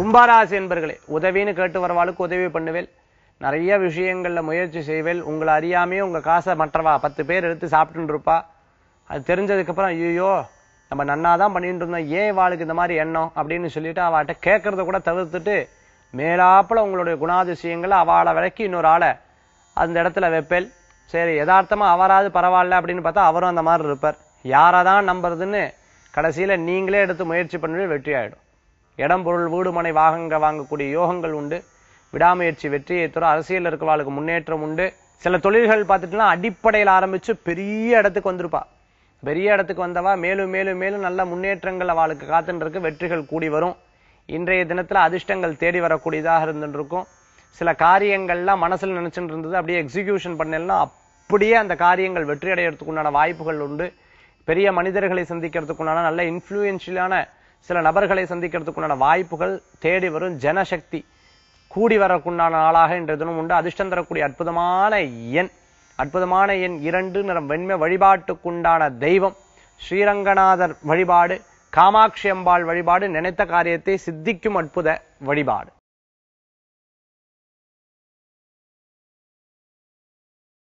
கும்பராசி என்பர்களே உதவின்னு கேட்டு வரவாளுக்கு உதவி பண்ணுவேல் நிறைய விஷயங்கள்ல முயற்சி செய்வேல் உங்களை அறியாமையே உங்க காசை மற்றவா பத்து பேர் எடுத்து சாப்பிட்டுன்னு இருப்பா அது தெரிஞ்சதுக்கு அப்புறம் ஐயோ நம்ம நன்னா தான் பண்ணிட்டு இருந்தோம் ஏன் வாளுக்கு இந்த மாதிரி எண்ணம் அப்படின்னு சொல்லிட்டு அவட்ட கேட்கறத கூட தவிர்த்துட்டு மேலாப்புல உங்களுடைய குணாதிசயங்களை அவளை விளக்கி இன்னொரு ஆளை அந்த இடத்துல வைப்பேல் சரி யதார்த்தமா அவராது பரவாயில்ல அப்படின்னு பார்த்தா அவரும் அந்த மாதிரி இருப்பார் யாரை தான் நம்புறதுன்னு கடைசியில நீங்களே எடுத்து முயற்சி பண்ணி வெற்றி ஆயிடும் இடம் பொருள் வீடு மனை வாகங்க வாங்கக்கூடிய யோகங்கள் உண்டு விடாமுயற்சி வெற்றியை தரும் அரசியல் இருக்கிறவாளுக்கு முன்னேற்றம் உண்டு சில தொழில்கள் பார்த்துட்டுனா அடிப்படையில் ஆரம்பிச்சு பெரிய இடத்துக்கு வந்திருப்பா பெரிய இடத்துக்கு வந்தவா மேலும் மேலும் மேலும் நல்ல முன்னேற்றங்கள் அவளுக்கு காத்துட்டு இருக்கு வெற்றிகள் கூடி வரும் இன்றைய தினத்துல அதிர்ஷ்டங்கள் தேடி வரக்கூடியதாக இருந்துட்டு இருக்கும் சில காரியங்கள்லாம் மனசுல நினைச்சுட்டு இருந்தது அப்படியே எக்ஸிகியூஷன் பண்ணலாம் அப்படியே அந்த காரியங்கள் வெற்றி அடையறதுக்கு உண்டான வாய்ப்புகள் உண்டு பெரிய மனிதர்களை சந்திக்கிறதுக்குண்டான நல்ல இன்ஃப்ளூயன்ஷியலான சில நபர்களை சந்திக்கிறதுக்குண்டான வாய்ப்புகள் தேடி வரும் ஜனசக்தி கூடி வரக்குண்டான நாளாக இன்றைய தினம் உண்டு அதிர்ஷ்டம் தரக்கூடிய அற்புதமான எண் அற்புதமான எண் இரண்டு நிறம் வெண்மை வழிபாட்டுக்குண்டான தெய்வம் ஸ்ரீரங்கநாதர் வழிபாடு காமாட்சி அம்பாள் வழிபாடு நினைத்த காரியத்தை சித்திக்கும் அற்புத வழிபாடு